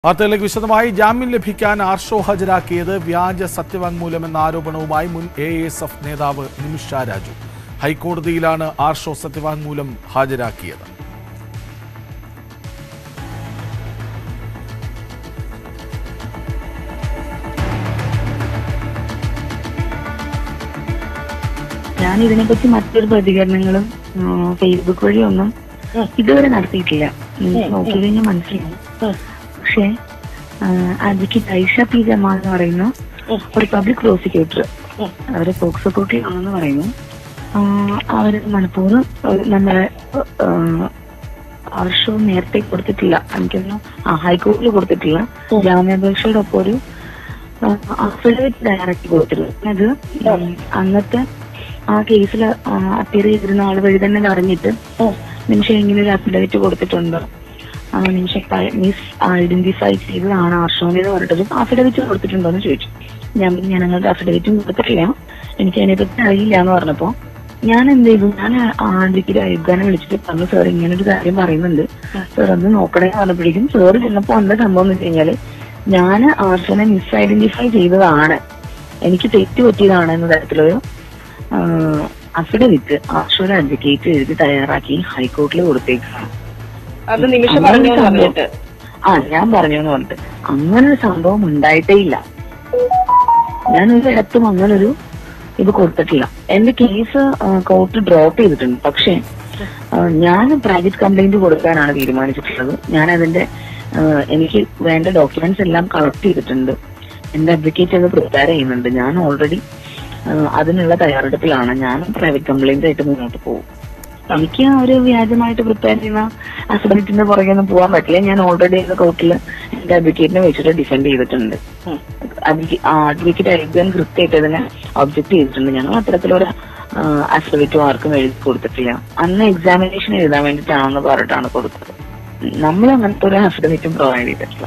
വാർത്തകളിലേക്ക് വിശദമായി ജാമ്യം ലഭിക്കാൻ ആർഷോ ഹാജരാക്കിയത് വ്യാജ സത്യവാങ്മൂലം എന്ന ആരോപണവുമായി മുൻ എ എസ് എഫ് നേതാവ് നിമിഷ രാജു ഹൈക്കോടതിയിലാണ് ആർഷോ സത്യവാങ്മൂലം ഹാജരാക്കിയത് ഞാൻ ഇതിനെപ്പറ്റി മറ്റൊരു പ്രതികരണങ്ങളും ആ, ഫേസ്ബുക്ക് വഴിയൊന്നും ഇതുവരെ നടത്തിയിട്ടില്ല നിങ്ങൾക്ക് നോക്കി കഴിഞ്ഞാൽ മനസ്സിലാവും പക്ഷേ അഡ്വക്കേറ്റ് ഐഷ പി ജമാൽ എന്ന് പറയുന്ന ഒരു പബ്ലിക് പ്രോസിക്യൂട്ടർ അവരെ പോക്സോ കോർട്ടിലാണെന്ന് പറയുന്നു ആ, അവര് മനഃപൂർവ്വം ഒരു നമ്മളെ വർഷവും നേരത്തെ കൊടുത്തിട്ടില്ല എനിക്കൊന്നും ആ ഹൈക്കോടതിയിൽ കൊടുത്തിട്ടില്ല ജാമ്യാപേക്ഷയുടെ ഒപ്പം ഒരു അഫിഡവിറ്റ് ഡയറക്റ്റ് കൊടുത്തിരുന്നു അത് ഉം, അന്നത്തെ ആ കേസിൽ അപ്പിയർ ചെയ്തിരുന്ന ആൾ വഴി തന്നെ അറിഞ്ഞിട്ട് നിമിഷം ഇങ്ങനെ ഒരു അഫിഡവിറ്റ് കൊടുത്തിട്ടുണ്ട് ആ നിമിഷം മിസ് ഐഡന്റിഫൈ ചെയ്തതാണ് ആർഷോണി എന്ന് പറഞ്ഞിട്ടൊരു അഫിഡവിറ്റ് കൊടുത്തിട്ടുണ്ടോ എന്ന് ചോദിച്ചു ഞാൻ പറഞ്ഞു, ഞാൻ അങ്ങനത്തെ അഫിഡവിറ്റും കൊടുത്തിട്ടില്ല എനിക്ക് അതിനെപ്പറ്റി അറിയില്ല എന്ന് പറഞ്ഞപ്പോ ഞാൻ എന്ത് ചെയ്തു ഞാൻ ആദ്യക്ക് അയ്യബ്ഖാനെ വിളിച്ചിട്ട് പറഞ്ഞു സാർ ഇങ്ങനെ ഒരു കാര്യം പറയുന്നുണ്ട് സാർ ഒന്ന് നോക്കണേ എന്ന് പറഞ്ഞപ്പോഴേക്കും സാറ് ചെന്നപ്പോ എന്താ സംഭവം എന്ന് വെച്ച് കഴിഞ്ഞാല് ഞാൻ ആർഷനെ മിസ് ഐഡന്റിഫൈ ചെയ്തതാണ് എനിക്ക് തെറ്റ് പറ്റിയതാണ് എന്ന തരത്തിലൊരു അഫിഡവിറ്റ് ആർഷോയുടെ അഡ്വക്കേറ്റ് എഴുതി തയ്യാറാക്കി ഹൈക്കോടതിയിൽ കൊടുത്തേക്കാണ് അത് നിമിഷം അങ്ങനെ പറഞ്ഞു ഒരു സംഭവം- പറഞ്ഞിട്ട് ആ ഞാൻ പറഞ്ഞു എന്ന് പറഞ്ഞിട്ട് അങ്ങനെ ഒരു സംഭവം ഉണ്ടായിട്ടേ ഇല്ല ഞാൻ ഒരിടത്തും അങ്ങനൊരു ഇത് കൊടുത്തിട്ടില്ല എന്റെ കേസ് കോർട്ട് ഡ്രോപ്പ് ചെയ്തിട്ടുണ്ട് പക്ഷേ ആ, ഞാൻ പ്രൈവറ്റ് കംപ്ലൈന്റ് കൊടുക്കാനാണ് തീരുമാനിച്ചിട്ടുള്ളത് ഞാൻ അതിന്റെ ആ, എനിക്ക് വേണ്ട ഡോക്യുമെന്റ്സ് എല്ലാം കളക്ട് ചെയ്തിട്ടുണ്ട് എന്റെ അഡ്വക്കേറ്റ് അത് പ്രിപ്പയർ ചെയ്യുന്നുണ്ട് ഞാൻ ഓൾറെഡി അതിനുള്ള തയ്യാറെടുപ്പിലാണ് ഞാൻ പ്രൈവറ്റ് കംപ്ലൈന്റ് ആയിട്ട് മുന്നോട്ട് പോകും എനിക്ക് ആ ഒരു വ്യാജമായിട്ട് പ്രിപ്പയർ ചെയ്യുന്ന അസബിലിറ്റിന്റെ പുറകെ ഒന്നും പോകാൻ പറ്റില്ല ഞാൻ ഓൾറെഡി കോർട്ടിൽ എന്റെ അഡ്വക്കേറ്റിനെ വെച്ചിട്ട് ഡിഫെൻഡ് ചെയ്തിട്ടുണ്ട് അഡ്വക്കേറ്റ് അയക്കാൻ കൃത്യമായിട്ട് അതിനെ ഒബ്ജക്ട് ചെയ്തിട്ടുണ്ട് ഞങ്ങൾ അത്തരത്തിലൊരു അഫിഡവിറ്റും ആർക്കും എഴുതി കൊടുത്തിട്ടില്ല അന്ന് എക്സാമിനേഷൻ എഴുതാൻ വേണ്ടിയിട്ടാണെന്ന് പറഞ്ഞിട്ടാണ് കൊടുത്തത് നമ്മൾ അങ്ങനത്തെ ഒരു അഫിഡവിറ്റും പ്രൊവൈഡ് ചെയ്തിട്ടില്ല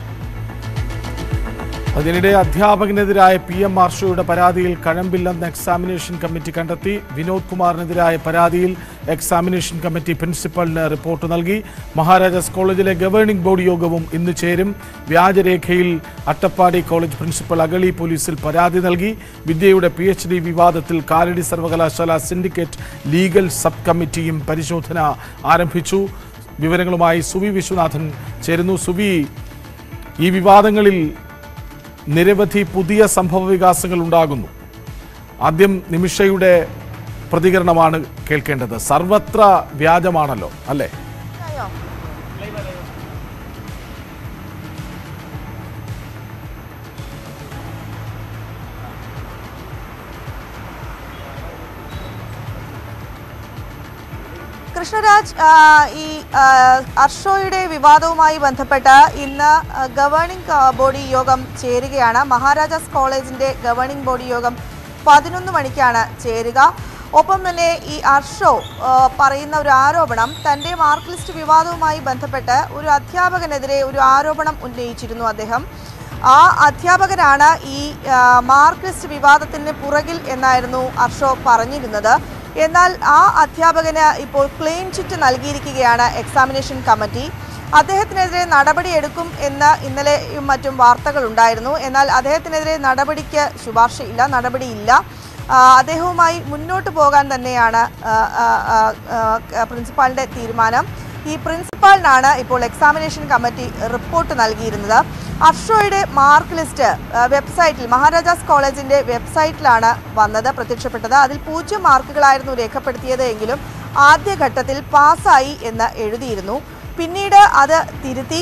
അതിനിടെ അധ്യാപകനെതിരായ പി എം ആർഷോയുടെ പരാതിയിൽ കഴമ്പില്ലെന്ന് എക്സാമിനേഷൻ കമ്മിറ്റി കണ്ടെത്തി വിനോദ് കുമാറിനെതിരായ പരാതിയിൽ എക്സാമിനേഷൻ കമ്മിറ്റി പ്രിൻസിപ്പലിന് റിപ്പോർട്ട് നൽകി മഹാരാജാസ് കോളേജിലെ ഗവേണിംഗ് ബോർഡ് യോഗവും ഇന്ന് ചേരും വ്യാജരേഖയിൽ അട്ടപ്പാടി കോളേജ് പ്രിൻസിപ്പൽ അഗളി പോലീസിൽ പരാതി നൽകി വിദ്യയുടെ പി എച്ച് ഡി വിവാദത്തിൽ കാലടി സർവകലാശാല സിൻഡിക്കേറ്റ് ലീഗൽ സബ് കമ്മിറ്റിയും പരിശോധന ആരംഭിച്ചു വിവരങ്ങളുമായി സുവി വിശ്വനാഥൻ ചേരുന്നു സുവി ഈ വിവാദങ്ങളിൽ നിരവധി പുതിയ സംഭവ വികാസങ്ങൾ ഉണ്ടാകുന്നു ആദ്യം നിമിഷയുടെ പ്രതികരണമാണ് കേൾക്കേണ്ടത് സർവത്ര വ്യാജമാണല്ലോ അല്ലേ കൃഷ്ണരാജ് ആ, ഈ ആ, അർഷോയുടെ വിവാദവുമായി ബന്ധപ്പെട്ട് ഇന്ന് ആ, ഗവേണിംഗ് ആ, ബോഡി യോഗം ചേരുകയാണ് മഹാരാജാസ് കോളേജിന്റെ ഗവേണിംഗ് ബോഡി യോഗം പതിനൊന്ന് മണിക്കാണ് ചേരുക ഒപ്പം തന്നെ ഈ അർഷോ ആ, പറയുന്ന ഒരു ആരോപണം തന്റെ മാർക്ക് ലിസ്റ്റ് വിവാദവുമായി ബന്ധപ്പെട്ട് ഒരു അധ്യാപകനെതിരെ ഒരു ആരോപണം ഉന്നയിച്ചിരുന്നു അദ്ദേഹം ആ അധ്യാപകനാണ് ഈ ആ, മാർക്ക് ലിസ്റ്റ് വിവാദത്തിന് പുറകിൽ എന്നായിരുന്നു അർഷോ പറഞ്ഞിരുന്നത് എന്നാൽ ആ അധ്യാപകന് ഇപ്പോൾ ക്ലെയിം ചിറ്റ് നൽകിയിരിക്കുകയാണ് എക്സാമിനേഷൻ കമ്മിറ്റി അദ്ദേഹത്തിനെതിരെ നടപടിയെടുക്കും എന്ന് ഇന്നലെയും മറ്റും വാർത്തകൾ ഉണ്ടായിരുന്നു എന്നാൽ അദ്ദേഹത്തിനെതിരെ നടപടിക്ക് ശുപാർശയില്ല നടപടിയില്ല ആ, അദ്ദേഹവുമായി മുന്നോട്ട് പോകാൻ തന്നെയാണ് ആ, ആ, ആ, ആ, പ്രിൻസിപ്പാളിൻ്റെ തീരുമാനം ഈ പ്രിൻസിപ്പാളിനാണ് ഇപ്പോൾ എക്സാമിനേഷൻ കമ്മിറ്റി റിപ്പോർട്ട് നൽകിയിരുന്നത് അർഷോയുടെ മാർക്ക് ലിസ്റ്റ് ആ, വെബ്സൈറ്റിൽ മഹാരാജാസ് കോളേജിന്റെ വെബ്സൈറ്റിലാണ് വന്നത് പ്രത്യക്ഷപ്പെട്ടത് അതിൽ പൂജ്യം മാർക്കുകളായിരുന്നു രേഖപ്പെടുത്തിയത് എങ്കിലും ആദ്യഘട്ടത്തിൽ പാസ്സായി എന്ന് എഴുതിയിരുന്നു പിന്നീട് അത് തിരുത്തി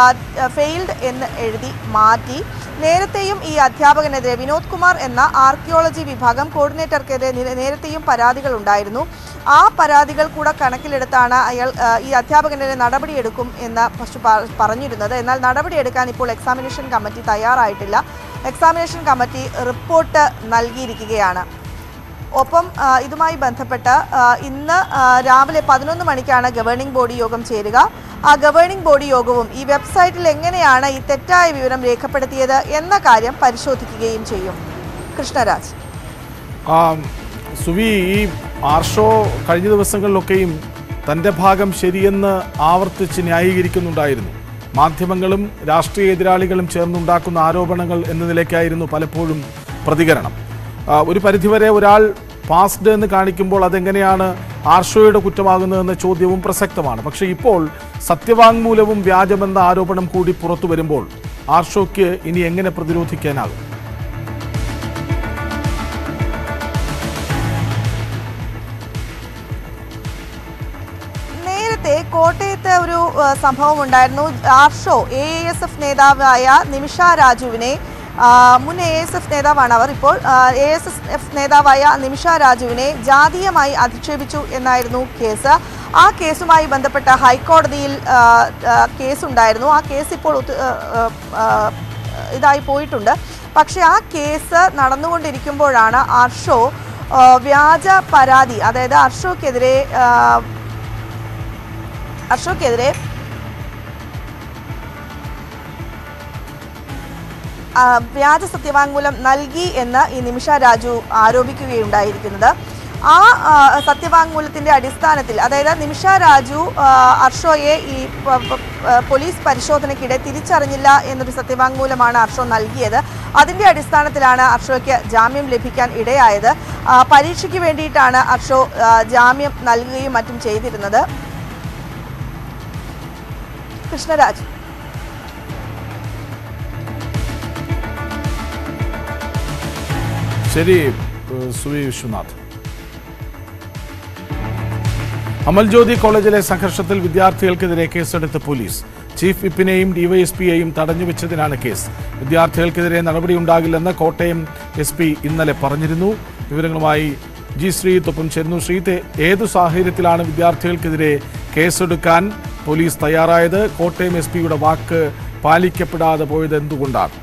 ഫെയിൽഡ് എന്ന് എഴുതി മാറ്റി നേരത്തെയും ഈ അധ്യാപകനെതിരെ വിനോദ് കുമാർ എന്ന ആർക്കിയോളജി വിഭാഗം കോർഡിനേറ്റർക്കെതിരെ നിര- നേരത്തെയും പരാതികൾ ഉണ്ടായിരുന്നു ആ പരാതികൾ കൂടെ കണക്കിലെടുത്താണ് അയാൾ ആ, ഈ അധ്യാപകനെതിരെ നടപടിയെടുക്കും എന്ന് ഫസ്റ്റ് പ- പറഞ്ഞിരുന്നത് എന്നാൽ നടപടിയെടുക്കാൻ ഇപ്പോൾ എക്സാമിനേഷൻ കമ്മിറ്റി തയ്യാറായിട്ടില്ല എക്സാമിനേഷൻ കമ്മിറ്റി റിപ്പോർട്ട് നൽകിയിരിക്കുകയാണ് ഒപ്പം ആ, ഇതുമായി ബന്ധപ്പെട്ട് ആ, ഇന്ന് ആ, രാവിലെ പതിനൊന്ന് മണിക്കാണ് ഗവേണിംഗ് ബോഡി യോഗം ചേരുക ആ ഗവേണിംഗ് ബോഡി യോഗവും ഈ വെബ്സൈറ്റിൽ എങ്ങനെയാണ് ഈ തെറ്റായ വിവരം രേഖപ്പെടുത്തിയത് എന്ന കാര്യം പരിശോധിക്കുകയും ചെയ്യും കൃഷ്ണരാജ് ആ, സുവി ഈ ആർഷോ കഴിഞ്ഞ ദിവസങ്ങളിലൊക്കെയും തൻ്റെ ഭാഗം ശരിയെന്ന് ആവർത്തിച്ച് ന്യായീകരിക്കുന്നുണ്ടായിരുന്നു മാധ്യമങ്ങളും രാഷ്ട്രീയ എതിരാളികളും ചേർന്നുണ്ടാക്കുന്ന ആരോപണങ്ങൾ എന്ന നിലയ്ക്കായിരുന്നു പലപ്പോഴും പ്രതികരണം ആ, ഒരു പരിധിവരെ ഒരാൾ പാസ്ഡ് എന്ന് കാണിക്കുമ്പോൾ അതെങ്ങനെയാണ് ആർഷോയുടെ കുറ്റമാകുന്നതെന്ന ചോദ്യവും പ്രസക്തമാണ് പക്ഷേ ഇപ്പോൾ സത്യവാങ്മൂലവും വ്യാജമെന്ന ആരോപണം കൂടി പുറത്തു വരുമ്പോൾ ആർഷോയ്ക്ക് ഇനി എങ്ങനെ പ്രതിരോധിക്കാനാകും നേരത്തെ കോട്ടയത്ത് ഒരു ആ, സംഭവം ഉണ്ടായിരുന്നു ആർഷോ എ എസ് എഫ് നേതാവായ നിമിഷ രാജുവിനെ ആ, മുൻ എ എസ് എഫ് നേതാവാണ് അവർ ഇപ്പോൾ എ എസ് എഫ് നേതാവായ നിമിഷ രാജുവിനെ ജാതീയമായി അധിക്ഷേപിച്ചു എന്നായിരുന്നു കേസ് ആ കേസുമായി ബന്ധപ്പെട്ട ഹൈക്കോടതിയിൽ ആ, ആ, കേസുണ്ടായിരുന്നു ആ കേസ് ഇപ്പോൾ ഒത്തു- ആ, ആ, ആ, ഇതായി പോയിട്ടുണ്ട് പക്ഷേ ആ കേസ് നടന്നുകൊണ്ടിരിക്കുമ്പോഴാണ് അർഷോ ആ, വ്യാജ പരാതി അതായത് അർഷോക്കെതിരെ ആ, അർഷോക്കെതിരെ ആ, വ്യാജ സത്യവാങ്മൂലം നൽകി എന്ന് ഈ നിമിഷ രാജു ആരോപിക്കുകയുണ്ടായിരിക്കുന്നത് ആ ആ, സത്യവാങ്മൂലത്തിന്റെ അടിസ്ഥാനത്തിൽ അതായത് നിമിഷ രാജു ആ, അർഷോയെ ഈ പ- പ- ആ, പോലീസ് പരിശോധനയ്ക്കിടെ തിരിച്ചറിഞ്ഞില്ല എന്നൊരു സത്യവാങ്മൂലമാണ് അർഷോ നൽകിയത് അതിന്റെ അടിസ്ഥാനത്തിലാണ് അർഷോയ്ക്ക് ജാമ്യം ലഭിക്കാൻ ഇടയായത് ആ, പരീക്ഷയ്ക്ക് വേണ്ടിയിട്ടാണ് അർഷോ ആ, ജാമ്യം നൽകുകയും മറ്റും ചെയ്തിരുന്നത് കൃഷ്ണരാജ് ശരി ഏഹ് സുവി വിശ്വനാഥ് അമൽജ്യോതി കോളേജിലെ സംഘർഷത്തിൽ വിദ്യാർത്ഥികൾക്കെതിരെ കേസെടുത്ത് പോലീസ് ചീഫ് വിപ്പിനെയും ഡിവൈഎസ്പിയെയും തടഞ്ഞുവെച്ചതിനാണ് കേസ് വിദ്യാർത്ഥികൾക്കെതിരെ നടപടിയുണ്ടാകില്ലെന്ന് കോട്ടയം എസ് പി ഇന്നലെ പറഞ്ഞിരുന്നു വിവരങ്ങളുമായി ജി ശ്രീത്തൊപ്പം ചേരുന്നു ശ്രീത്ത് ഏതു സാഹചര്യത്തിലാണ് വിദ്യാർത്ഥികൾക്കെതിരെ കേസെടുക്കാൻ പോലീസ് തയ്യാറായത് കോട്ടയം എസ് പിയുടെ വാക്ക് പാലിക്കപ്പെടാതെ പോയത് എന്തുകൊണ്ടാണ്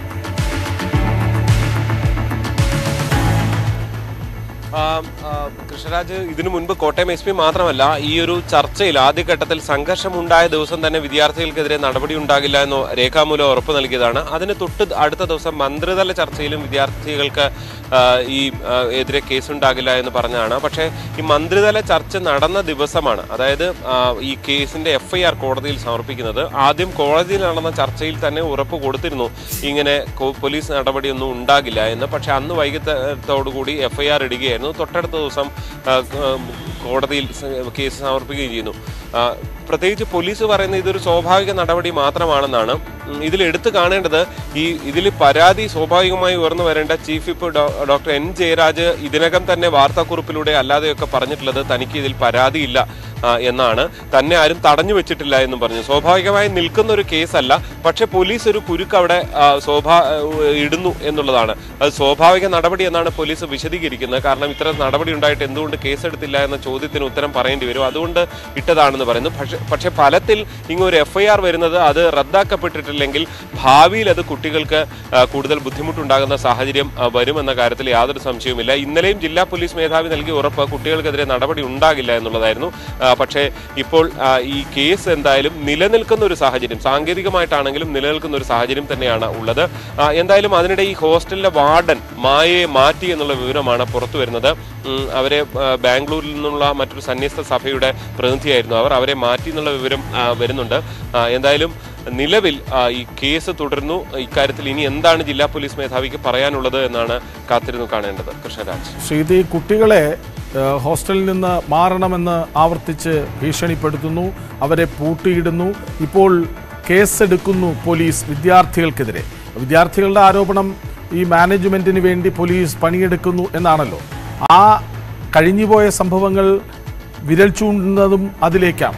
ആ, ആ, കൃഷ്ണരാജ് ഇതിനു മുൻപ് കോട്ടയം എസ് പി മാത്രമല്ല ഈ ഒരു ചർച്ചയിൽ ആദ്യഘട്ടത്തിൽ സംഘർഷമുണ്ടായ ദിവസം തന്നെ വിദ്യാർത്ഥികൾക്കെതിരെ നടപടി ഉണ്ടാകില്ല എന്ന് രേഖാമൂലം ഉറപ്പ് നൽകിയതാണ് അതിന് തൊട്ട് അടുത്ത ദിവസം മന്ത്രിതല ചർച്ചയിലും വിദ്യാർത്ഥികൾക്ക് ആ, ഈ ആ, എതിരെ കേസുണ്ടാകില്ല എന്ന് പറഞ്ഞാണ് പക്ഷേ ഈ മന്ത്രിതല ചർച്ച നടന്ന ദിവസമാണ് അതായത് ആ, ഈ കേസിന്റെ എഫ് ഐ ആർ കോടതിയിൽ സമർപ്പിക്കുന്നത് ആദ്യം കോടതിയിൽ നടന്ന ചർച്ചയിൽ തന്നെ ഉറപ്പ് കൊടുത്തിരുന്നു ഇങ്ങനെ കോ- പോലീസ് നടപടിയൊന്നും ഉണ്ടാകില്ല എന്ന് പക്ഷെ അന്ന് വൈകിട്ടത്തോടുകൂടി എഫ് ഐ ആർ ഇടുകയായിരുന്നു തൊട്ടടുത്ത ദിവസം ആ, ആ, കോടതിയിൽ സ- കേസ് സമർപ്പിക്കുകയും ചെയ്യുന്നു ആ, പ്രത്യേകിച്ച് പോലീസ് പറയുന്നത് ഇതൊരു സ്വാഭാവിക നടപടി മാത്രമാണെന്നാണ് ഉം, ഇതിൽ എടുത്തു കാണേണ്ടത് ഈ ഇതിൽ പരാതി സ്വാഭാവികമായി ഉയർന്നു വരേണ്ട ചീഫ് വിപ്പ് ഡോ- ഡോക്ടർ എൻ ജയരാജ് ഇതിനകം തന്നെ വാർത്താക്കുറിപ്പിലൂടെ അല്ലാതെയൊക്കെ പറഞ്ഞിട്ടുള്ളത് തനിക്ക് ഇതിൽ പരാതിയില്ല ആ, എന്നാണ് തന്നെ ആരും തടഞ്ഞു വെച്ചിട്ടില്ല എന്നും പറഞ്ഞു സ്വാഭാവികമായി നിൽക്കുന്ന ഒരു കേസല്ല പക്ഷെ പോലീസ് ഒരു കുരുക്ക് അവിടെ ആ, സ്വാഭാ ഇടുന്നു എന്നുള്ളതാണ് അത് സ്വാഭാവിക നടപടി എന്നാണ് പോലീസ് വിശദീകരിക്കുന്നത് കാരണം ഇത്തരം നടപടി ഉണ്ടായിട്ട് എന്തുകൊണ്ട് കേസെടുത്തില്ല എന്ന ചോദ്യത്തിന് ഉത്തരം പറയേണ്ടി വരും അതുകൊണ്ട് ഇട്ടതാണെന്ന് പറയുന്നു പക്ഷെ പക്ഷെ ഫലത്തിൽ ഇങ്ങൊരു എഫ് ഐ ആർ വരുന്നത് അത് റദ്ദാക്കപ്പെട്ടിട്ടില്ലെങ്കിൽ ഭാവിയിൽ അത് കുട്ടികൾക്ക് ആ, കൂടുതൽ ബുദ്ധിമുട്ടുണ്ടാകുന്ന സാഹചര്യം ആ, വരുമെന്ന കാര്യത്തിൽ യാതൊരു സംശയവുമില്ല ഇന്നലെയും ജില്ലാ പോലീസ് മേധാവി നൽകിയ ഉറപ്പ് കുട്ടികൾക്കെതിരെ നടപടി ഉണ്ടാകില്ല എന്നുള്ളതായിരുന്നു ആ, പക്ഷേ ഇപ്പോൾ ആ, ഈ കേസ് എന്തായാലും നിലനിൽക്കുന്ന ഒരു സാഹചര്യം സാങ്കേതികമായിട്ടാണെങ്കിലും നിലനിൽക്കുന്ന ഒരു സാഹചര്യം തന്നെയാണ് ഉള്ളത് ആ, എന്തായാലും അതിനിടെ ഈ ഹോസ്റ്റലിലെ വാർഡൻ മായയെ മാറ്റി എന്നുള്ള വിവരമാണ് പുറത്തു വരുന്നത് ഉം, അവരെ ആ, ബാംഗ്ലൂരിൽ നിന്നുള്ള മറ്റൊരു സന്യസ്ത സഭയുടെ പ്രതിനിധിയായിരുന്നു അവർ അവരെ മാറ്റി എന്നുള്ള വിവരം ആ, വരുന്നുണ്ട് ആ, എന്തായാലും നിലവിൽ ആ, ഈ കേസ് തുടരുന്നു ഇക്കാര്യത്തിൽ ഇനി എന്താണ് ജില്ലാ പോലീസ് മേധാവിക്ക് പറയാനുള്ളത് എന്നാണ് കാത്തിരുന്നു കാണേണ്ടത് കൃഷ്ണരാജ് ശ്രീതി കുട്ടികളെ ഏഹ്, ഹോസ്റ്റലിൽ നിന്ന് മാറണമെന്ന് ആവർത്തിച്ച് ഭീഷണിപ്പെടുത്തുന്നു അവരെ പൂട്ടിയിടുന്നു ഇപ്പോൾ കേസെടുക്കുന്നു പോലീസ് വിദ്യാർത്ഥികൾക്കെതിരെ വിദ്യാർത്ഥികളുടെ ആരോപണം ഈ മാനേജ്മെന്റിന് വേണ്ടി പോലീസ് പണിയെടുക്കുന്നു എന്നാണല്ലോ ആ കഴിഞ്ഞുപോയ സംഭവങ്ങൾ വിരൽ ചൂണ്ടുന്നതും അതിലേക്കാണ്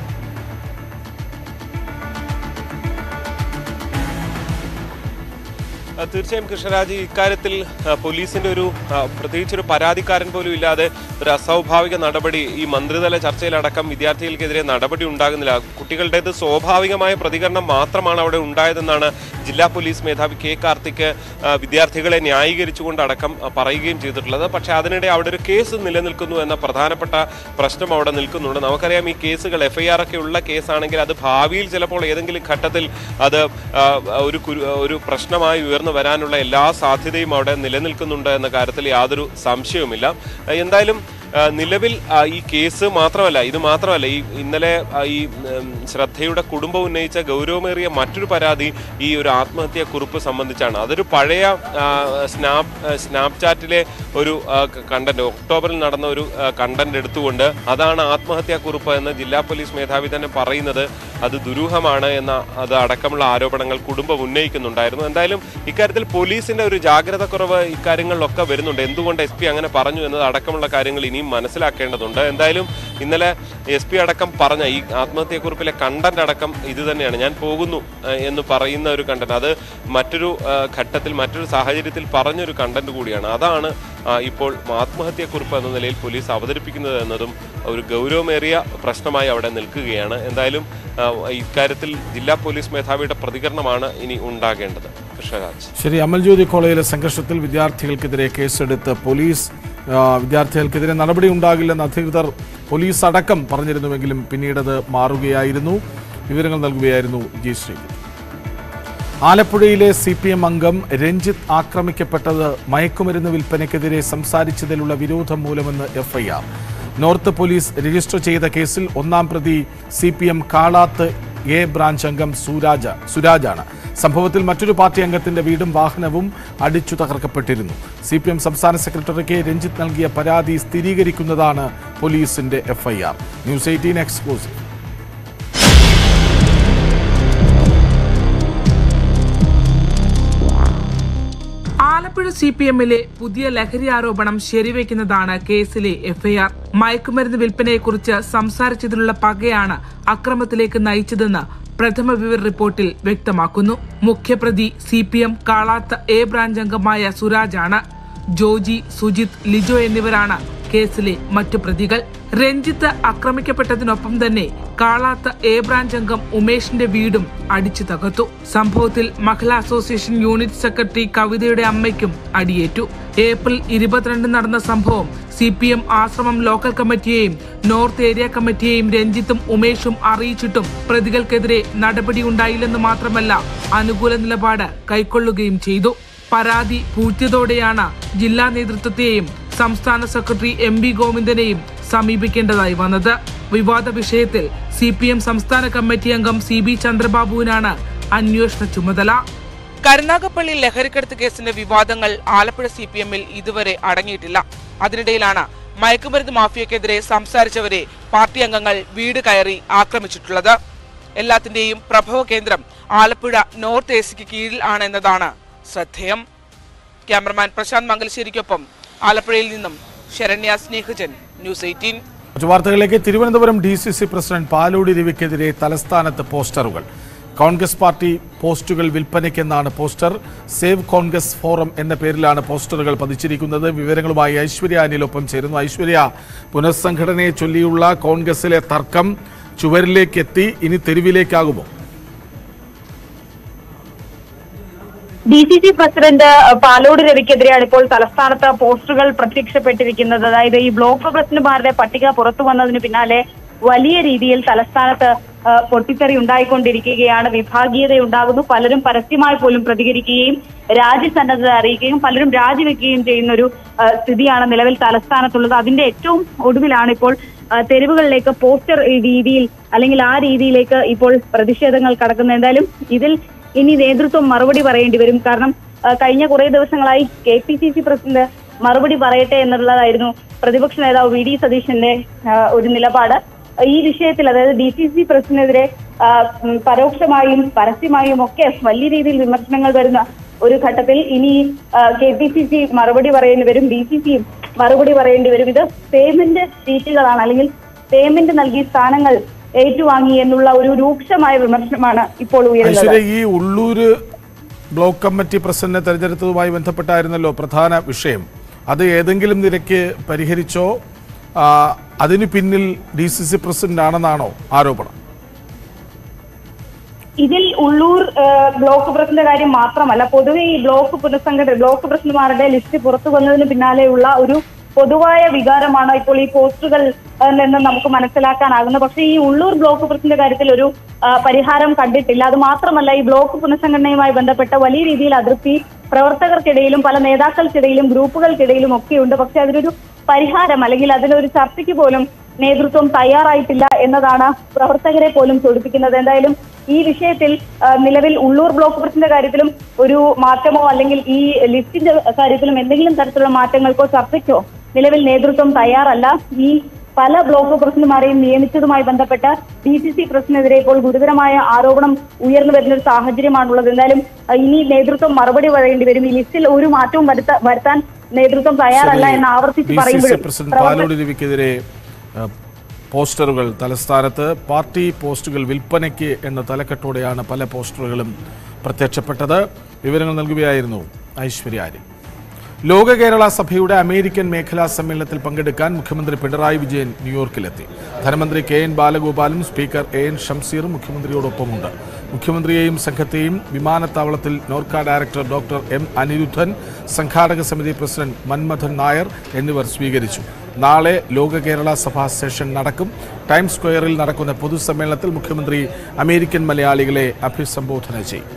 ആ, തീർച്ചയായും കൃഷ്ണരാജ് ഇക്കാര്യത്തിൽ ആ, പോലീസിന്റെ ഒരു ആ, പ്രത്യേകിച്ച് ഒരു പരാതിക്കാരൻ പോലും ഇല്ലാതെ ഒരു അസ്വാഭാവിക നടപടി ഈ മന്ത്രിതല ചർച്ചയിലടക്കം വിദ്യാർത്ഥികൾക്കെതിരെ നടപടി ഉണ്ടാകുന്നില്ല കുട്ടികളുടേത് സ്വാഭാവികമായ പ്രതികരണം മാത്രമാണ് അവിടെ ഉണ്ടായതെന്നാണ് ജില്ലാ പോലീസ് മേധാവി കെ കാർത്തിക് ആ, വിദ്യാർത്ഥികളെ ന്യായീകരിച്ചുകൊണ്ട് അടക്കം ആ, പറയുകയും ചെയ്തിട്ടുള്ളത് പക്ഷേ അതിനിടെ അവിടെ ഒരു കേസ് നിലനിൽക്കുന്നു എന്ന പ്രധാനപ്പെട്ട പ്രശ്നം അവിടെ നിൽക്കുന്നുണ്ട് നമുക്കറിയാം ഈ കേസുകൾ എഫ്ഐആർ ഒക്കെ ഉള്ള കേസാണെങ്കിൽ അത് ഭാവിയിൽ ചിലപ്പോൾ ഏതെങ്കിലും ഘട്ടത്തിൽ അത് ആ, ഒരു കുരു- ഒരു പ്രശ്നമായി ഉയർന്നു വരാനുള്ള എല്ലാ സാധ്യതയും അവിടെ നിലനിൽക്കുന്നുണ്ട് എന്ന കാര്യത്തിൽ യാതൊരു സംശയവുമില്ല എന്തായാലും ആ, നിലവിൽ ആ, ഈ കേസ് മാത്രമല്ല ഇത് മാത്രമല്ല ഈ ഇന്നലെ ആ, ഈ ഉം, ശ്രദ്ധയുടെ കുടുംബം ഉന്നയിച്ച ഗൗരവമേറിയ മറ്റൊരു പരാതി ഈ ഒരു ആത്മഹത്യാ കുറിപ്പ് സംബന്ധിച്ചാണ് അതൊരു പഴയ ആ, സ്നാപ് ആ, സ്നാപ്ചാറ്റിലെ ഒരു കണ്ടന്റ് ഒക്ടോബറിൽ നടന്ന ഒരു കണ്ടന്റ് എടുത്തുകൊണ്ട് അതാണ് ആത്മഹത്യാ കുറിപ്പ് എന്ന് ജില്ലാ പോലീസ് മേധാവി തന്നെ പറയുന്നത് അത് ദുരൂഹമാണ് എന്ന അത് അടക്കമുള്ള ആരോപണങ്ങൾ കുടുംബം ഉന്നയിക്കുന്നുണ്ടായിരുന്നു എന്തായാലും ഇക്കാര്യത്തിൽ പോലീസിന്റെ ഒരു ജാഗ്രത കുറവ് ഇക്കാര്യങ്ങളിലൊക്കെ വരുന്നുണ്ട് എന്തുകൊണ്ട് എസ് പി അങ്ങനെ പറഞ്ഞു എന്നത് അടക്കമുള്ള കാര്യങ്ങൾ ഇനിയും മനസ്സിലാക്കേണ്ടതുണ്ട് എന്തായാലും ഇന്നലെ എസ് പി അടക്കം പറഞ്ഞ ഈ ആത്മഹത്യാക്കുറിപ്പിലെ കണ്ടന്റ് അടക്കം ഇത് തന്നെയാണ് ഞാൻ പോകുന്നു ഏഹ്, എന്ന് പറയുന്ന ഒരു കണ്ടന്റ് അത് മറ്റൊരു ഏഹ്, ഘട്ടത്തിൽ മറ്റൊരു സാഹചര്യത്തിൽ പറഞ്ഞൊരു കണ്ടന്റ് കൂടിയാണ് അതാണ് ആ, ഇപ്പോൾ ആത്മഹത്യാക്കുറിപ്പ് എന്ന നിലയിൽ പോലീസ് അവതരിപ്പിക്കുന്നത് എന്നതും ഒരു ഗൗരവമേറിയ പ്രശ്നമായി അവിടെ നിൽക്കുകയാണ് എന്തായാലും ആ, ഇക്കാര്യത്തിൽ ജില്ലാ പോലീസ് മേധാവിയുടെ പ്രതികരണമാണ് ഇനി ഉണ്ടാകേണ്ടത് കൃഷ്ണരാജ് ശരി അമൽജ്യോതി കോളേജിലെ സംഘർഷത്തിൽ വിദ്യാർത്ഥികൾക്കെതിരെ കേസെടുത്ത് പോലീസ് ആ, വിദ്യാർത്ഥികൾക്കെതിരെ നടപടി ഉണ്ടാകില്ലെന്ന് അധികൃതർ പോലീസ് അടക്കം പറഞ്ഞിരുന്നുവെങ്കിലും പിന്നീടത് മാറുകയായിരുന്നു വിവരങ്ങൾ നൽകുകയായിരുന്നു ജി ശ്രീജിത്ത് ആലപ്പുഴയിലെ സി പി എം അംഗം രഞ്ജിത്ത് ആക്രമിക്കപ്പെട്ടത് മയക്കുമരുന്ന് വിൽപ്പനയ്ക്കെതിരെ സംസാരിച്ചതിലുള്ള വിരോധം മൂലമെന്ന് എഫ്ഐആർ നോർത്ത് പോലീസ് രജിസ്റ്റർ ചെയ്ത കേസിൽ ഒന്നാം പ്രതി C P M Kalath A branch അംഗം സുരാജ സുരാജാണ് സംഭവത്തിൽ മറ്റൊരു പാർട്ടി അംഗത്തിന്റെ വീടും വാഹനവും അടിച്ചു തകർക്കപ്പെട്ടിരുന്നു സി പി എം സംസ്ഥാന സെക്രട്ടറിക്ക് രഞ്ജിത്ത് നൽകിയ പരാതി സ്ഥിരീകരിക്കുന്നതാണ് പോലീസിന്റെ FIR news eighteen exclusive Alappuzha C P എമ്മിലെ പുതിയ ലഹരി ആരോപണം ശരിവെക്കുന്നതാണ് കേസിലെ എഫ്ഐആർ മയക്കുമരുന്ന് വിൽപ്പനയെക്കുറിച്ച് സംസാരിച്ചതിലുള്ള പകയാണ് അക്രമത്തിലേക്ക് നയിച്ചതെന്ന് പ്രഥമ വിവര റിപ്പോർട്ടിൽ വ്യക്തമാക്കുന്നു മുഖ്യപ്രതി സി പി എം കാളാത്ത എ ബ്രാഞ്ച് അംഗമായ സുരാജാണ് ജോജി സുജിത് ലിജോ എന്നിവരാണ് കേസിലെ മറ്റു പ്രതികൾ രഞ്ജിത്ത് ആക്രമിക്കപ്പെട്ടതിനൊപ്പം തന്നെ കാളാത്ത എ ബ്രാഞ്ച് അംഗം ഉമേഷിന്റെ വീടും അടിച്ചു തകർത്തു സംഭവത്തിൽ മഹിളാ അസോസിയേഷൻ യൂണിറ്റ് സെക്രട്ടറി കവിതയുടെ അമ്മയ്ക്കും അടിയേറ്റു ഏപ്രിൽ ഇരുപത്തിരണ്ട് നടന്ന സംഭവം C P M Ashramam local കമ്മിറ്റിയെയും നോർത്ത് ഏരിയ കമ്മിറ്റിയെയും രഞ്ജിത്തും ഉമേഷും അറിയിച്ചിട്ടും പ്രതികൾക്കെതിരെ നടപടിയുണ്ടായില്ലെന്ന് മാത്രമല്ല അനുകൂല നിലപാട് കൈക്കൊള്ളുകയും ചെയ്തു പരാതി പൂഴ്ത്തിയതോടെയാണ് ജില്ലാ നേതൃത്വത്തെയും സംസ്ഥാന സെക്രട്ടറി എം വി ഗോവിന്ദനെയും സമീപിക്കേണ്ടതായി വന്നത് വിവാദ വിഷയത്തിൽ സി പി എം സംസ്ഥാന കമ്മിറ്റി അംഗം സി ബി ചന്ദ്രബാബുവിനാണ് അന്വേഷണ ചുമതല കരുനാഗപ്പള്ളി ലഹരിക്കടത്ത് കേസിന്റെ വിവാദങ്ങൾ ആലപ്പുഴ സി പി എമ്മിൽ ഇതുവരെ അടങ്ങിയിട്ടില്ല അതിനിടയിലാണ് മയക്കുമരുന്ന് മാഫിയക്കെതിരെ സംസാരിച്ചവരെ പാർട്ടി അംഗങ്ങൾ വീട് കയറി ആക്രമിച്ചിട്ടുള്ളത് എല്ലാത്തിന്റെയും പ്രഭവ കേന്ദ്രം ആലപ്പുഴ നോർത്ത് എ സിക്ക് കീഴിൽ ആണ് എന്നതാണ് ശ്രദ്ധേയം ക്യാമറമാൻ പ്രശാന്ത് മംഗലശ്ശേരിക്കൊപ്പം ആലപ്പുഴയിൽ നിന്നും ശരണ്യ സ്നേഹജൻ ന്യൂസ് എയ്റ്റീൻ മറ്റു വാർത്തകളിലേക്ക് Thiruvananthapuram D C C president പാലോടി രവിക്കെതിരെ തലസ്ഥാനത്ത് പോസ്റ്ററുകൾ കോൺഗ്രസ് പാർട്ടി പോസ്റ്റുകൾ വിൽപ്പനയ്ക്കെന്നാണ് പോസ്റ്റർ സേവ് കോൺഗ്രസ് ഫോറം എന്ന പേരിലാണ് പോസ്റ്ററുകൾ പതിച്ചിരിക്കുന്നത് വിവരങ്ങളുമായി ഐശ്വര്യ അനിലൊപ്പം ചേരുന്നു ഐശ്വര്യ പുനഃസംഘടനയെ ചൊല്ലിയുള്ള കോൺഗ്രസിലെ തർക്കം ചുവരിലേക്കെത്തി ഇനി തെരുവിലേക്കാകുമോ D C C president Palode രവിക്കെതിരെയാണ് ഇപ്പോൾ തലസ്ഥാനത്ത് പോസ്റ്ററുകൾ പ്രത്യക്ഷപ്പെട്ടിരിക്കുന്നത് അതായത് ഈ ബ്ലോക്ക് പ്രസിഡന്റുമാരുടെ പട്ടിക പുറത്തു വന്നതിന് പിന്നാലെ വലിയ രീതിയിൽ തലസ്ഥാനത്ത് ആ, പൊട്ടിത്തെറി ഉണ്ടായിക്കൊണ്ടിരിക്കുകയാണ് വിഭാഗീയത ഉണ്ടാകുന്നു പലരും പരസ്യമായി പോലും പ്രതികരിക്കുകയും രാജ്യസന്നദ്ധത അറിയിക്കുകയും പലരും രാജിവെക്കുകയും ചെയ്യുന്ന ഒരു ആ, സ്ഥിതിയാണ് നിലവിൽ തലസ്ഥാനത്തുള്ളത് അതിന്റെ ഏറ്റവും ഒടുവിലാണ് ഇപ്പോൾ ആ, തെരുവുകളിലേക്ക് പോസ്റ്റർ രീതിയിൽ അല്ലെങ്കിൽ ആ രീതിയിലേക്ക് ഇപ്പോൾ പ്രതിഷേധങ്ങൾ കടക്കുന്നത് എന്തായാലും ഇതിൽ ഇനി നേതൃത്വം മറുപടി പറയേണ്ടി വരും കാരണം ആ, കഴിഞ്ഞ കുറെ ദിവസങ്ങളായി K P C C president മറുപടി പറയട്ടെ എന്നുള്ളതായിരുന്നു പ്രതിപക്ഷ നേതാവ് വി ഡി സതീശന്റെ ആ, ഒരു നിലപാട് ഈ വിഷയത്തിൽ അതായത് ഡി സി സി പ്രസിഡന്റിനെതിരെ ആ, ഉം, പരോക്ഷമായും പരസ്യമായും ഒക്കെ വലിയ രീതിയിൽ വിമർശനങ്ങൾ വരുന്ന ഒരു ഘട്ടത്തിൽ ഇനി കെ പി സി സി മറുപടി പറയേണ്ടി വരും ഡി സി സിയും മറുപടി പറയേണ്ടി വരും ഇത് പേയ്മെന്റ് സീറ്റുകളാണ് അല്ലെങ്കിൽ പേയ്മെന്റ് നൽകി സ്ഥാനങ്ങൾ ഏറ്റുവാങ്ങി എന്നുള്ള ഒരു രൂക്ഷമായ വിമർശനമാണ് ഇപ്പോൾ ഉയരുന്നത് ഐശ്വര്യ ഈ ഉള്ളൂര് ബ്ലോക്ക് കമ്മിറ്റി പ്രസിഡന്റിനെ തെരഞ്ഞെടുത്തതുമായി ബന്ധപ്പെട്ടായിരുന്നല്ലോ പ്രധാന വിഷയം അത് ഏതെങ്കിലും നിരക്ക് പരിഹരിച്ചോ ആ, അതിന് പിന്നിൽ ഡി സി സി പ്രസിഡന്റ് ആണെന്നാണോ ആരോപണം ഇതിൽ ഉള്ളൂർ ഏഹ്, ബ്ലോക്ക് പ്രസിഡന്റ് കാര്യം മാത്രമല്ല പൊതുവെ ഈ ബ്ലോക്ക് പുനഃസംഘടന ബ്ലോക്ക് പ്രസിഡന്റുമാരുടെ ലിസ്റ്റ് പുറത്തു വന്നതിന് പിന്നാലെയുള്ള ഒരു പൊതുവായ വികാരമാണ് ഇപ്പോൾ ഈ പോസ്റ്റുകൾ ഏഹ്, നിന്ന് നമുക്ക് മനസ്സിലാക്കാനാകുന്നത് പക്ഷേ ഈ ഉള്ളൂർ ബ്ലോക്ക് പ്രസിഡന്റ് കാര്യത്തിൽ ഒരു ആ, പരിഹാരം കണ്ടിട്ടില്ല അത് മാത്രമല്ല ഈ ബ്ലോക്ക് പുനഃസംഘടനയുമായി ബന്ധപ്പെട്ട വലിയ രീതിയിൽ അതൃപ്തി പ്രവർത്തകർക്കിടയിലും പല നേതാക്കൾക്കിടയിലും ഗ്രൂപ്പുകൾക്കിടയിലും ഒക്കെയുണ്ട് പക്ഷെ അതിനൊരു പരിഹാരം അല്ലെങ്കിൽ അതിലൊരു ചർച്ചയ്ക്ക് പോലും നേതൃത്വം തയ്യാറായിട്ടില്ല എന്നതാണ് പ്രവർത്തകരെ പോലും ചൊടിപ്പിക്കുന്നത് എന്തായാലും ഈ വിഷയത്തിൽ ആ, നിലവിൽ ഉള്ളൂർ ബ്ലോക്ക് പ്രസിഡന്റ് കാര്യത്തിലും ഒരു മാറ്റമോ അല്ലെങ്കിൽ ഈ ലിസ്റ്റിന്റെ കാര്യത്തിലും എന്തെങ്കിലും തരത്തിലുള്ള മാറ്റങ്ങൾക്കോ ചർച്ചയ്ക്കോ നിലവിൽ നേതൃത്വം തയ്യാറല്ല ഈ പല ബ്ലോക്ക് പ്രസിഡന്റുമാരെയും നിയമിച്ചതുമായി ബന്ധപ്പെട്ട് ഡി സി സി പ്രസിഡന്റിനെതിരെ ഇപ്പോൾ ഗുരുതരമായ ആരോപണം ഉയർന്നു വരുന്ന ഒരു സാഹചര്യമാണുള്ളത് എന്തായാലും ആ, ഇനി നേതൃത്വം മറുപടി പറയേണ്ടി വരും ഈ ലിസ്റ്റിൽ ഒരു മാറ്റവും വരുത്ത- വരുത്താൻ നേതൃത്വം തയ്യാറല്ല എന്ന് ആവർത്തിച്ച് ഡി സി സി പറയുമ്പോഴും പ്രസിഡന്റ് പ്രവർത്തകർ പാലോട് രവിക്കെതിരെ ഏഹ്, പോസ്റ്ററുകൾ തലസ്ഥാനത്ത് പാർട്ടി പോസ്റ്റുകൾ വിൽപ്പനയ്ക്ക് എന്ന തലക്കെട്ടോടെയാണ് പല പോസ്റ്ററുകളും പ്രത്യക്ഷപ്പെട്ടത് വിവരങ്ങൾ നൽകുകയായിരുന്നു ഐശ്വര്യ ആര്യ ലോക കേരള സഭയുടെ അമേരിക്കൻ മേഖലാ സമ്മേളനത്തിൽ പങ്കെടുക്കാൻ മുഖ്യമന്ത്രി പിണറായി വിജയൻ ന്യൂയോർക്കിലെത്തി ധനമന്ത്രി കെ എൻ ബാലഗോപാലും സ്പീക്കർ എ എൻ ഷംസീറും മുഖ്യമന്ത്രിയോടൊപ്പമുണ്ട് മുഖ്യമന്ത്രിയെയും സംഘത്തെയും വിമാനത്താവളത്തിൽ NORKA director doctor M Anirudhan സംഘാടക സമിതി പ്രസിഡന്റ് മന്മഥൻ നായർ എന്നിവർ സ്വീകരിച്ചു നാളെ ലോക കേരള സഭാ സെഷൻ നടക്കും ടൈംസ് സ്ക്വയറിൽ നടക്കുന്ന പൊതുസമ്മേളനത്തിൽ മുഖ്യമന്ത്രി അമേരിക്കൻ മലയാളികളെ അഭിസംബോധന ചെയ്യും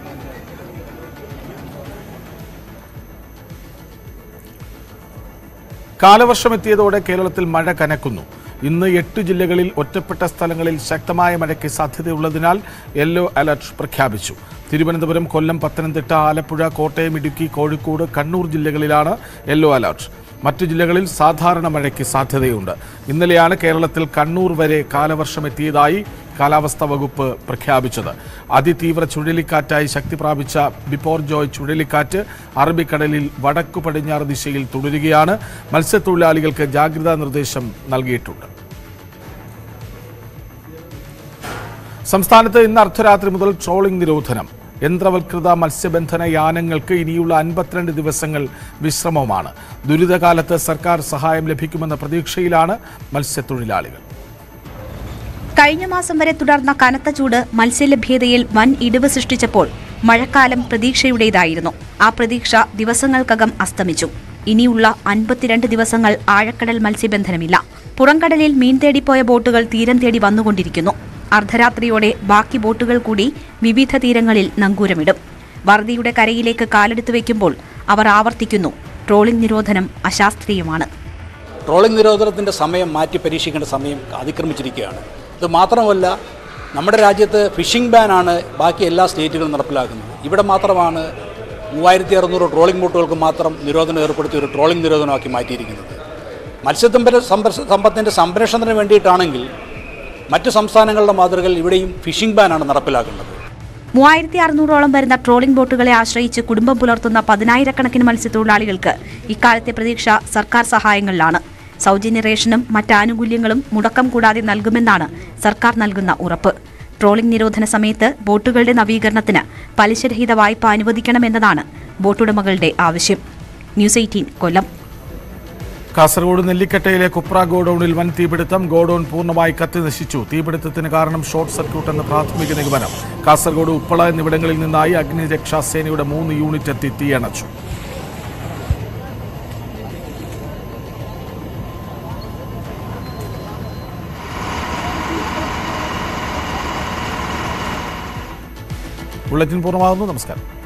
കാലവർഷം എത്തിയതോടെ കേരളത്തിൽ മഴ കനക്കുന്നു ഇന്ന് എട്ട് ജില്ലകളിൽ ഒറ്റപ്പെട്ട സ്ഥലങ്ങളിൽ ശക്തമായ മഴയ്ക്ക് സാധ്യതയുള്ളതിനാൽ യെല്ലോ അലർട്ട് പ്രഖ്യാപിച്ചു തിരുവനന്തപുരം കൊല്ലം പത്തനംതിട്ട ആലപ്പുഴ കോട്ടയം ഇടുക്കി കോഴിക്കോട് കണ്ണൂർ ജില്ലകളിലാണ് യെല്ലോ അലർട്ട് മറ്റു ജില്ലകളിൽ സാധാരണ മഴയ്ക്ക് സാധ്യതയുണ്ട് ഇന്നലെയാണ് കേരളത്തിൽ കണ്ണൂർ വരെ കാലവർഷം എത്തിയതായി കാലാവസ്ഥാ വകുപ്പ് പ്രഖ്യാപിച്ചത് അതിതീവ്ര ചുഴലിക്കാറ്റായി ശക്തി പ്രാപിച്ച ബിപ്പോർ ജോയ് ചുഴലിക്കാറ്റ് അറബിക്കടലിൽ വടക്കു പടിഞ്ഞാറ് ദിശയിൽ തുടരുകയാണ് മത്സ്യത്തൊഴിലാളികൾക്ക് ജാഗ്രതാ നിർദ്ദേശം നൽകിയിട്ടുണ്ട് സംസ്ഥാനത്ത് ഇന്ന് അർദ്ധരാത്രി മുതൽ ട്രോളിംഗ് നിരോധനം യന്ത്രവൽകൃത മത്സ്യബന്ധന യാനങ്ങൾക്ക് ഇനിയുള്ള അൻപത്തിരണ്ട് ദിവസങ്ങൾ വിശ്രമമാണ് ദുരിതകാലത്ത് സർക്കാർ സഹായം ലഭിക്കുമെന്ന പ്രതീക്ഷയിലാണ് മത്സ്യത്തൊഴിലാളികൾ കഴിഞ്ഞ മാസം വരെ തുടർന്ന കനത്ത ചൂട് മത്സ്യലഭ്യതയിൽ വൻ ഇടിവ് സൃഷ്ടിച്ചപ്പോൾ മഴക്കാലം പ്രതീക്ഷയുടേതായിരുന്നു ആ പ്രതീക്ഷ ദിവസങ്ങൾക്കകം അസ്തമിച്ചു ഇനിയുള്ള അൻപത്തിരണ്ട് ദിവസങ്ങൾ ആഴക്കടൽ മത്സ്യബന്ധനമില്ല പുറംകടലിൽ മീൻ തേടിപ്പോയ ബോട്ടുകൾ തീരം തേടി വന്നുകൊണ്ടിരിക്കുന്നു അർദ്ധരാത്രിയോടെ ബാക്കി ബോട്ടുകൾ കൂടി വിവിധ തീരങ്ങളിൽ നങ്കൂരമിടും വറുതിയുടെ കരയിലേക്ക് കാലെടുത്തു വയ്ക്കുമ്പോൾ അവർ ആവർത്തിക്കുന്നു ട്രോളിംഗ് നിരോധനം അശാസ്ത്രീയമാണ് ട്രോളിംഗ് നിരോധനത്തിൻ്റെ സമയം മാറ്റി പരീക്ഷിക്കേണ്ട സമയം അതിക്രമിച്ചിരിക്കുകയാണ് ഇത് മാത്രമല്ല നമ്മുടെ രാജ്യത്ത് ഫിഷിംഗ് ബാനാണ് ബാക്കി എല്ലാ സ്റ്റേറ്റുകളും നടപ്പിലാക്കുന്നത് ഇവിടെ മാത്രമാണ് മൂവായിരത്തി അറുന്നൂറ് ട്രോളിംഗ് ബോട്ടുകൾക്ക് മാത്രം നിരോധനം ഏർപ്പെടുത്തി ഒരു ട്രോളിംഗ് നിരോധനമാക്കി മാറ്റിയിരിക്കുന്നത് മത്സ്യത്തൊമ്പര സമ്പത്തിൻ്റെ സംരക്ഷണത്തിന് വേണ്ടിയിട്ടാണെങ്കിൽ മറ്റു സംസ്ഥാനങ്ങളുടെ മാതൃകയിൽ ഇവിടെയും ഫിഷിംഗ് ബാനാണ് നടപ്പിലാക്കുന്നത് മൂവായിരത്തി അറുന്നൂറോളം വരുന്ന ട്രോളിംഗ് ബോട്ടുകളെ ആശ്രയിച്ച് കുടുംബം പുലർത്തുന്ന പതിനായിരക്കണക്കിന് മത്സ്യത്തൊഴിലാളികൾക്ക് ഇക്കാലത്തെ പ്രതീക്ഷ സർക്കാർ സഹായങ്ങളിലാണ് സൗജന്യ റേഷനും മറ്റ് ആനുകൂല്യങ്ങളും മുടക്കം കൂടാതെ നൽകുമെന്നാണ് സർക്കാർ നൽകുന്ന ഉറപ്പ് ട്രോളിംഗ് നിരോധന സമയത്ത് ബോട്ടുകളുടെ നവീകരണത്തിന് പലിശരഹിത വായ്പ അനുവദിക്കണമെന്നതാണ് ബോട്ടുടമകളുടെ ആവശ്യം ന്യൂസ് എയ്റ്റീൻ കൊല്ലം കാസർഗോഡ് നെല്ലിക്കട്ടയിലെ കുപ്ര ഗോഡൌണിൽ വൻ തീപിടുത്തം ഗോഡൌൺ പൂർണ്ണമായി കത്തി നശിച്ചു തീപിടുത്തത്തിന് കാരണം ഷോർട്ട് സർക്യൂട്ട് എന്ന പ്രാഥമിക നിഗമനം കാസർഗോഡ് ഉപ്പള എന്നിവിടങ്ങളിൽ നിന്നായി അഗ്നിരക്ഷാസേനയുടെ മൂന്ന് യൂണിറ്റ് എത്തി തീയണച്ചു ബുള്ളറ്റിൻ പൂർണ്ണമാകുന്നു നമസ്കാരം